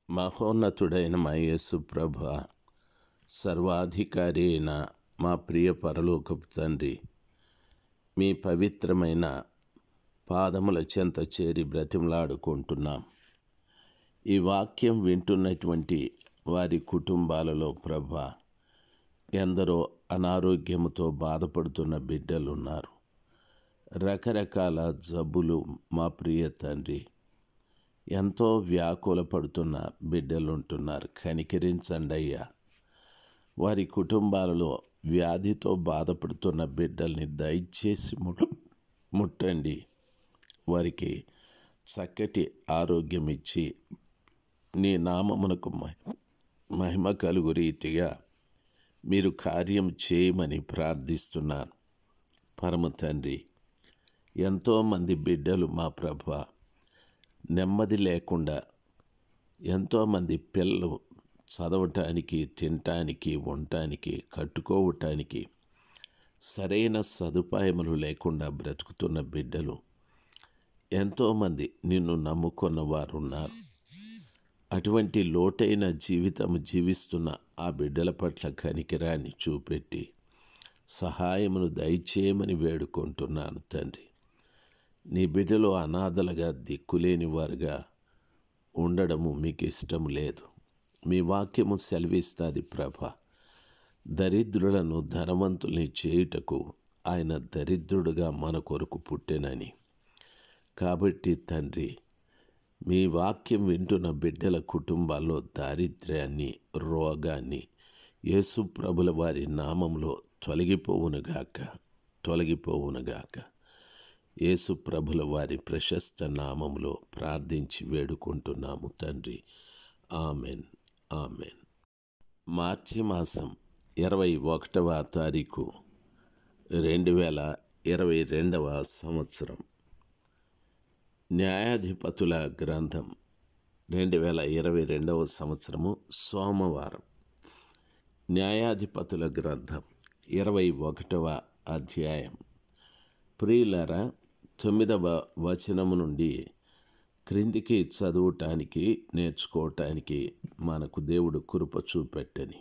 మహోన్నతుడైన మా యేసు ప్రభ సర్వాధికారి అయిన మా ప్రియ పరలోకపు తండ్రి మీ పవిత్రమైన పాదముల చెంత చేరి బ్రతిమలాడుకుంటున్నాం ఈ వాక్యం వింటున్నటువంటి వారి కుటుంబాలలో ప్రభ ఎందరో అనారోగ్యముతో బాధపడుతున్న బిడ్డలున్నారు రకరకాల జబ్బులు మా ప్రియ తండ్రి ఎంతో వ్యాకుల పడుతున్న బిడ్డలుంటున్నారు కనికరించండి అయ్యా వారి కుటుంబాలలో వ్యాధితో బాధపడుతున్న బిడ్డల్ని దయచేసి ము ముట్టండి వారికి చక్కటి ఆరోగ్యం ఇచ్చి నీ నామమునకు మహి- మహిమ కలుగు రీతిగా మీరు కార్యం చేయమని ప్రార్థిస్తున్నాను పరమ తండ్రి ఎంతోమంది బిడ్డలు మా ప్రభ నెమ్మది లేకుండా ఎంతోమంది పిల్లలు చదవటానికి తినటానికి ఉండటానికి కట్టుకోవటానికి సరైన సదుపాయములు లేకుండా బ్రతుకుతున్న బిడ్డలు ఎంతోమంది నిన్ను నమ్ముకున్న వారు ఉన్నారు అటువంటి లోటైన జీవితం జీవిస్తున్న ఆ బిడ్డల పట్ల కనికిరాన్ని చూపెట్టి సహాయమును దయచేయమని వేడుకుంటున్నాను తండ్రి నీ బిడ్డలు అనాథలుగా దిక్కులేని వారుగా ఉండడము మీకు ఇష్టం లేదు మీ వాక్యము సెలవిస్తుంది ప్రభ దరిద్రులను ధనవంతుల్ని చేయుటకు ఆయన దరిద్రుడుగా మన కొరకు పుట్టెనని కాబట్టి తండ్రి మీ వాక్యం వింటున్న బిడ్డల కుటుంబాల్లో దారిద్ర్యాన్ని రోగాన్ని యేసు ప్రభుల వారి నామంలో తొలగిపోవునుగాక తొలగిపోవునుగాక యేసు ప్రభుల వారి ప్రశస్త నామములో ప్రార్థించి వేడుకుంటున్నాము తండ్రి ఆమెన్ ఆమెన్ మార్చి మాసం ఇరవై ఒకటవ తారీఖు రెండు వేల ఇరవై రెండవ సంవత్సరం న్యాయాధిపతుల గ్రంథం రెండు వేల ఇరవై రెండవ సంవత్సరము సోమవారం న్యాయాధిపతుల గ్రంథం ఇరవై ఒకటవ అధ్యాయం ప్రియులరా తొమ్మిదవ వచనము నుండి క్రిందికి చదువుటానికి నేర్చుకోవటానికి మనకు దేవుడు కృప చూపెట్టని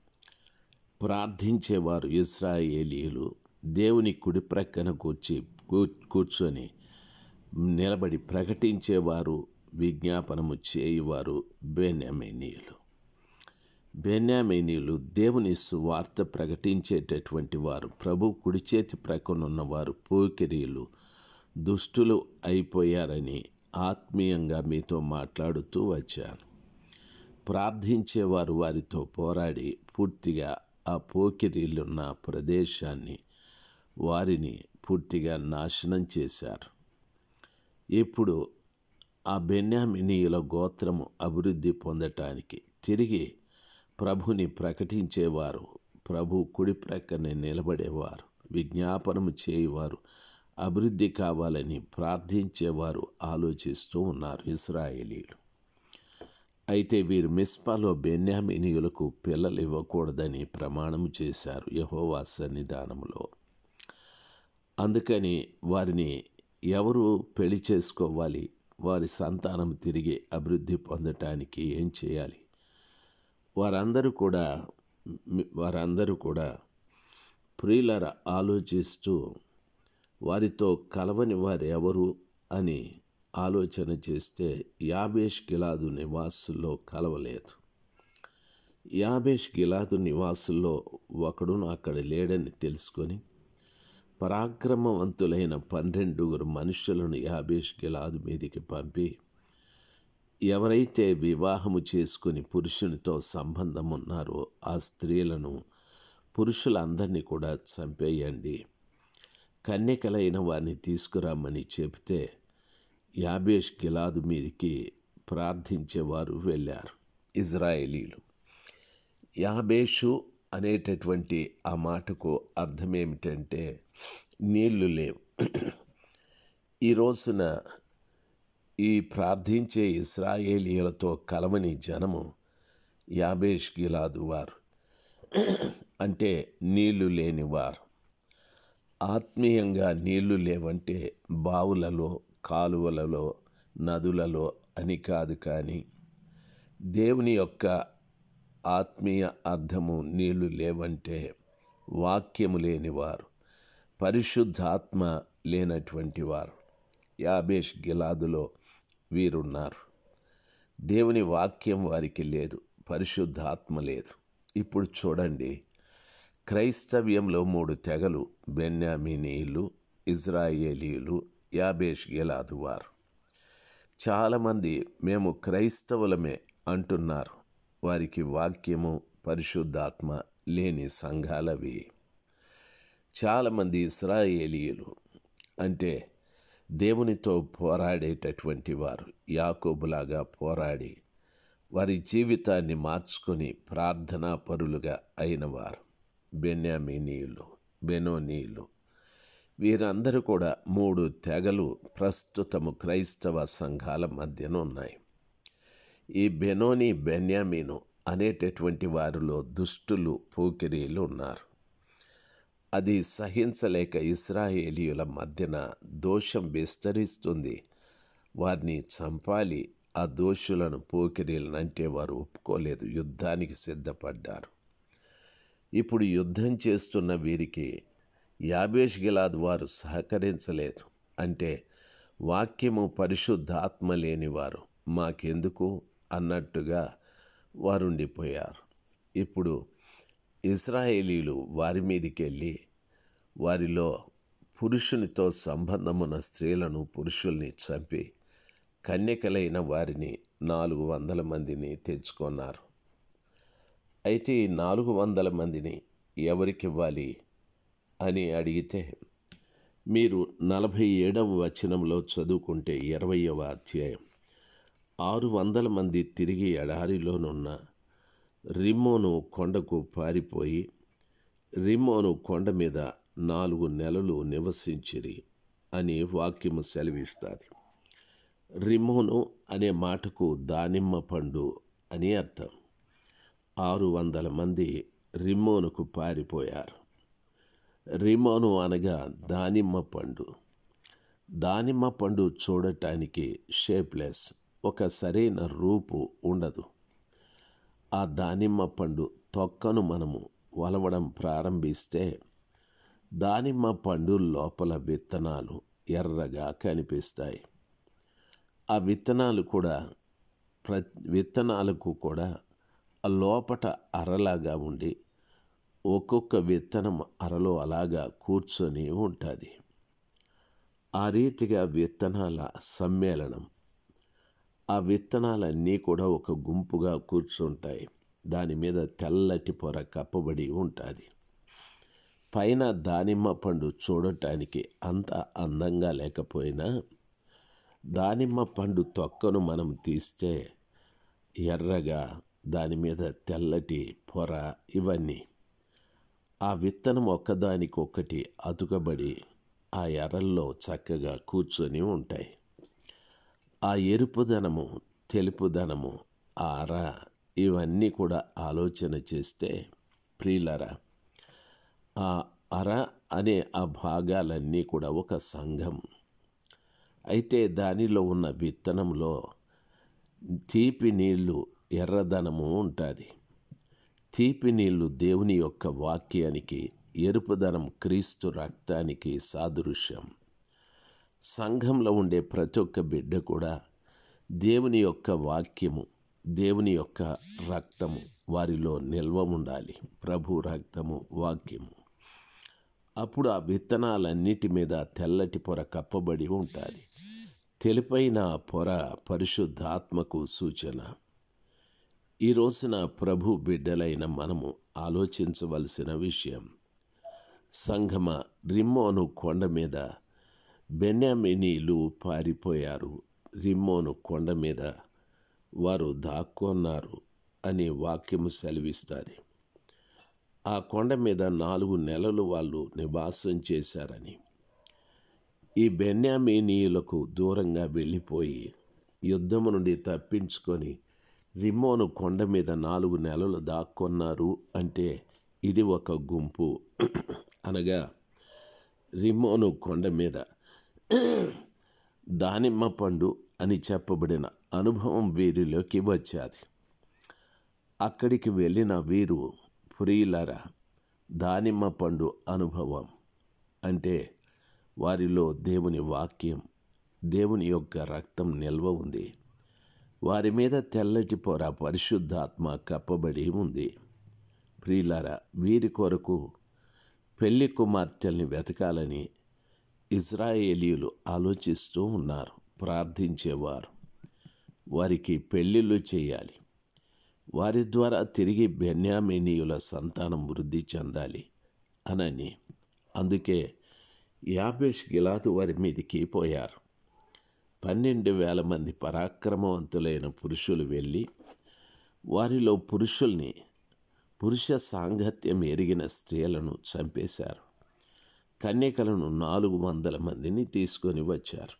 ప్రార్థించేవారు ఇస్రాయేలీలు దేవుని కుడి ప్రక్కన కూర్చి కూ- కూర్చొని నిలబడి ప్రకటించేవారు విజ్ఞాపనము చేయువారు బెన్యామీనీయులు బెన్యామీనీయులు దేవుని సువార్త ప్రకటించేటటువంటి వారు ప్రభు కుడి చేతి ప్రక్కనున్న వారు పోకిరీలు దుష్టులు అయిపోయారని ఆత్మీయంగా మీతో మాట్లాడుతూ వచ్చాను ప్రార్థించేవారు వారితో పోరాడి పూర్తిగా ఆ పోకిరీలున్న ప్రదేశాన్ని వారిని పూర్తిగా నాశనం చేశారు ఇప్పుడు ఆ బెన్యామినీయుల గోత్రము అభివృద్ధి పొందటానికి తిరిగి ప్రభుని ప్రకటించేవారు ప్రభు కుడి ప్రక్కనే నిలబడేవారు విజ్ఞాపనము చేయువారు అభివృద్ధి కావాలని ప్రార్థించేవారు ఆలోచిస్తూ ఉన్నారు ఇస్రాయేలీలు అయితే వీరు మిస్పాలో బెన్యామినీయులకు పిల్లలు ఇవ్వకూడదని ప్రమాణము చేశారు యహోవా సన్నిధానములో అందుకని వారిని ఎవరు పెళ్లి చేసుకోవాలి వారి సంతానం తిరిగి అభివృద్ధి పొందటానికి ఏం చేయాలి వారందరూ కూడా వారందరూ కూడా ప్రియులర ఆలోచిస్తూ వారితో కలవని వారు ఎవరు అని ఆలోచన చేస్తే యాబేష్ గిలాదు నివాసుల్లో కలవలేదు యాబేష్ గిలాదు నివాసుల్లో ఒకడును అక్కడ లేడని తెలుసుకొని పరాక్రమవంతులైన పన్నెండుగురు మనుషులను యాబేష్ గిలాదు మీదికి పంపి ఎవరైతే వివాహము చేసుకుని పురుషునితో సంబంధం ఉన్నారో ఆ స్త్రీలను పురుషులందరినీ కూడా చంపేయండి కన్యకలైన వారిని తీసుకురామని చెబితే యాబేష్ గిలాదు మీదికి ప్రార్థించేవారు వెళ్ళారు ఇజ్రాయేలీలు యాబేషు అనేటటువంటి ఆ మాటకు అర్థం ఏమిటంటే నీళ్లు లేవు ఈ రోజున ఈ ప్రార్థించే ఇస్రాయేలీలతో కలవని జనము యాబేష్ గిలాదు వారు అంటే నీళ్లు లేనివారు ఆత్మీయంగా నీళ్లు లేవంటే బావులలో కాలువలలో నదులలో అని కాదు కానీ దేవుని యొక్క ఆత్మీయ అర్థము నీళ్లు లేవంటే వాక్యము లేనివారు పరిశుద్ధాత్మ లేనటువంటి వారు యాబేష్ గిలాదులో వీరున్నారు దేవుని వాక్యం వారికి లేదు పరిశుద్ధాత్మ లేదు ఇప్పుడు చూడండి క్రైస్తవ్యంలో మూడు తెగలు బెన్యామినీయులు ఇజ్రాయేలీయులు యాబేష్ గిలాదు వారు చాలామంది మేము క్రైస్తవులమే అంటున్నారు వారికి వాక్యము పరిశుద్ధాత్మ లేని సంఘాలవి చాలామంది ఇస్రాయేలీయులు అంటే దేవునితో పోరాడేటటువంటి వారు యాకోబులాగా పోరాడి వారి జీవితాన్ని మార్చుకొని ప్రార్థనా పరులుగా అయినవారు బెన్యామినీయులు బెనోనీయులు వీరందరూ కూడా మూడు తెగలు ప్రస్తుతము క్రైస్తవ సంఘాల మధ్యన ఉన్నాయి ఈ బెనోని బెన్యామీను అనేటటువంటి వారిలో దుష్టులు పోకిరీలు ఉన్నారు అది సహించలేక ఇస్రాయేలీయుల మధ్యన దోషం విస్తరిస్తుంది వారిని చంపాలి ఆ దోషులను పోకిరీలనంటే వారు ఒప్పుకోలేదు యుద్ధానికి సిద్ధపడ్డారు ఇప్పుడు యుద్ధం చేస్తున్న వీరికి యాబేష్ గిలాద్ వారు సహకరించలేదు అంటే వాక్యము పరిశుద్ధాత్మ లేనివారు మాకెందుకు అన్నట్టుగా వారుండిపోయారు ఇప్పుడు ఇస్రాయేలీలు వారి మీదికి వెళ్ళి వారిలో పురుషునితో సంబంధమున్న స్త్రీలను పురుషుల్ని చంపి కన్యకలైన వారిని నాలుగు వందల మందిని తెచ్చుకున్నారు అయితే ఈ నాలుగు వందల మందిని ఎవరికివ్వాలి అని అడిగితే మీరు నలభై ఏడవ వచనంలో చదువుకుంటే ఇరవయవ అధ్యాయం ఆరు వందల మంది తిరిగి ఎడారిలోనున్న రిమ్మోను కొండకు పారిపోయి రిమ్మోను కొండ మీద నాలుగు నెలలు నివసించిరి అని వాక్యము సెలవిస్తుంది రిమ్మోను అనే మాటకు దానిమ్మ పండు అని అర్థం ఆరు వందల మంది రిమ్మోనుకు పారిపోయారు రిమోను అనగా దానిమ్మ పండు దానిమ్మ పండు చూడటానికి షేప్లెస్ ఒక సరైన రూపు ఉండదు ఆ దానిమ్మ పండు తొక్కను మనము వలవడం ప్రారంభిస్తే దానిమ్మ పండు లోపల విత్తనాలు ఎర్రగా కనిపిస్తాయి ఆ విత్తనాలు కూడా ప్ర విత్తనాలకు కూడా ఆ లోపట అరలాగా ఉండి ఒక్కొక్క విత్తనం అరలో అలాగా కూర్చొని ఉంటుంది ఆ రీతిగా విత్తనాల సమ్మేళనం ఆ విత్తనాలన్నీ కూడా ఒక గుంపుగా కూర్చుంటాయి దాని మీద తెల్లటి పొర కప్పబడి ఉంటుంది పైన దానిమ్మ పండు చూడటానికి అంత అందంగా లేకపోయినా దానిమ్మ పండు తొక్కను మనం తీస్తే ఎర్రగా దాని మీద తెల్లటి పొర ఇవన్నీ ఆ విత్తనం ఒక్కదానికొకటి అతుకబడి ఆ ఎర్రల్లో చక్కగా కూర్చొని ఉంటాయి ఆ ఎరుపుదనము తెలుపుదనము ఆ అర ఇవన్నీ కూడా ఆలోచన చేస్తే ప్రియులరా ఆ అర అనే ఆ భాగాలన్నీ కూడా ఒక సంఘం అయితే దానిలో ఉన్న విత్తనంలో తీపి నీళ్లు ఎర్రదనము ఉంటుంది తీపి నీళ్లు దేవుని యొక్క వాక్యానికి ఎరుపుదనం క్రీస్తు రక్తానికి సాదృశ్యం సంఘంలో ఉండే ప్రతి ఒక్క బిడ్డ కూడా దేవుని యొక్క వాక్యము దేవుని యొక్క రక్తము వారిలో నిల్వ ఉండాలి ప్రభు రక్తము వాక్యము అప్పుడు ఆ విత్తనాలన్నిటి మీద తెల్లటి పొర కప్పబడి ఉంటుంది తెలుపైన పొర పరిశుద్ధాత్మకు సూచన ఈ రోజున ప్రభు బిడ్డలైన మనము ఆలోచించవలసిన విషయం సంఘమ రిమ్మోను కొండ మీద బెన్యామినీలు పారిపోయారు రిమ్మోను కొండ మీద వారు దాక్కున్నారు అని వాక్యము సెలవిస్తుంది ఆ కొండ మీద నాలుగు నెలలు వాళ్ళు నివాసం చేశారని ఈ బెన్యామీనీయులకు దూరంగా వెళ్ళిపోయి యుద్ధము నుండి తప్పించుకొని రిమ్మోను కొండ మీద నాలుగు నెలలు దాక్కున్నారు అంటే ఇది ఒక గుంపు అనగా రిమ్మోను కొండ మీద దానిమ్మ పండు అని చెప్పబడిన అనుభవం వీరిలోకి వచ్చాది అక్కడికి వెళ్ళిన వీరు ప్రియులరా దానిమ్మ పండు అనుభవం అంటే వారిలో దేవుని వాక్యం దేవుని యొక్క రక్తం నిల్వ ఉంది వారి మీద తెల్లటి పొర పరిశుద్ధాత్మ కప్పబడి ఉంది ప్రియులారా వీరి కొరకు పెళ్లి కుమార్తెల్ని వెతకాలని ఇజ్రాయేలీయులు ఆలోచిస్తూ ఉన్నారు ప్రార్థించేవారు వారికి పెళ్ళిళ్ళు చేయాలి వారి ద్వారా తిరిగి బెన్యామినీయుల సంతానం వృద్ధి చెందాలి అనని అందుకే యాబేష్ గిలాదు వారి మీదికి పోయారు పన్నెండు వేల మంది పరాక్రమవంతులైన పురుషులు వెళ్ళి వారిలో పురుషుల్ని పురుష సాంగత్యం ఎరిగిన స్త్రీలను చంపేశారు కన్యకలను నాలుగు వందల మందిని తీసుకొని వచ్చారు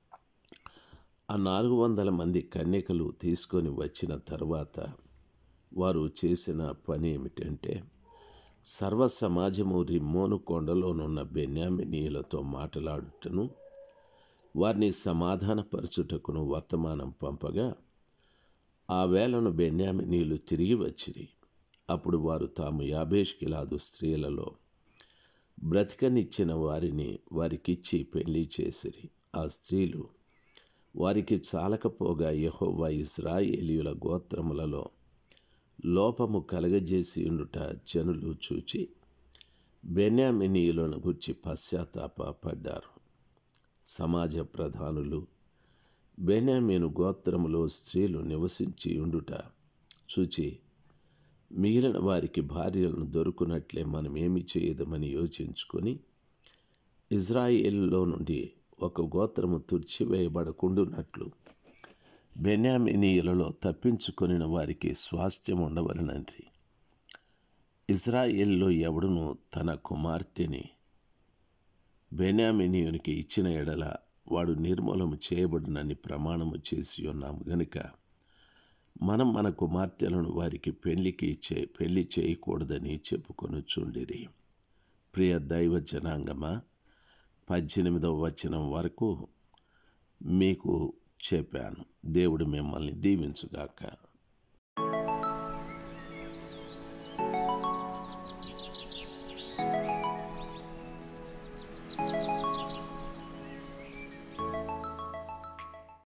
ఆ నాలుగు వందల మంది కన్యకలు తీసుకొని వచ్చిన తర్వాత వారు చేసిన పని ఏమిటంటే సర్వ సమాజము రిమ్మోను కొండలోనున్న బెన్యామినీయులతో మాట్లాడుటను వారిని సమాధానపరచుటకును వర్తమానం పంపగా ఆ వేళను బెన్యామినీయులు తిరిగి వచ్చిరి అప్పుడు వారు తాము యాభేష్కిలాదు స్త్రీలలో బ్రతికనిచ్చిన వారిని వారికిచ్చి పెళ్లి చేసిరి ఆ స్త్రీలు వారికి చాలకపోగా యహోవా ఇస్రాయేలీయుల గోత్రములలో లోపము కలగజేసి ఉండుట జనులు చూచి బెన్యామినీయులను గుర్చి పశ్చాత్తాపడ్డారు సమాజ ప్రధానులు బెన్యామీను గోత్రములో స్త్రీలు నివసించి ఉండుట చూచి మిగిలిన వారికి భార్యలను దొరుకునట్లే మనం ఏమి చేయదమని యోచించుకొని ఇజ్రాయేల్లో నుండి ఒక గోత్రము తుడిచివేయబడకుండునట్లు బెన్యామినీయులలో తప్పించుకొనిన వారికి స్వాస్థ్యం ఉండవలనండి ఇజ్రాయేల్లో ఎవడును తన కుమార్తెని బెన్యామినీయునికి ఇచ్చిన ఎడల వాడు నిర్మూలము చేయబడినని ప్రమాణము చేసి ఉన్నాము గనుక మనం మన కుమార్తెలను వారికి పెళ్లికి చే పెళ్లి చేయకూడదని చెప్పుకొనుచుండిరి ప్రియ దైవ జనాంగమా పద్దెనిమిదవ వచనం వరకు మీకు చెప్పాను దేవుడు మిమ్మల్ని దీవించుగాక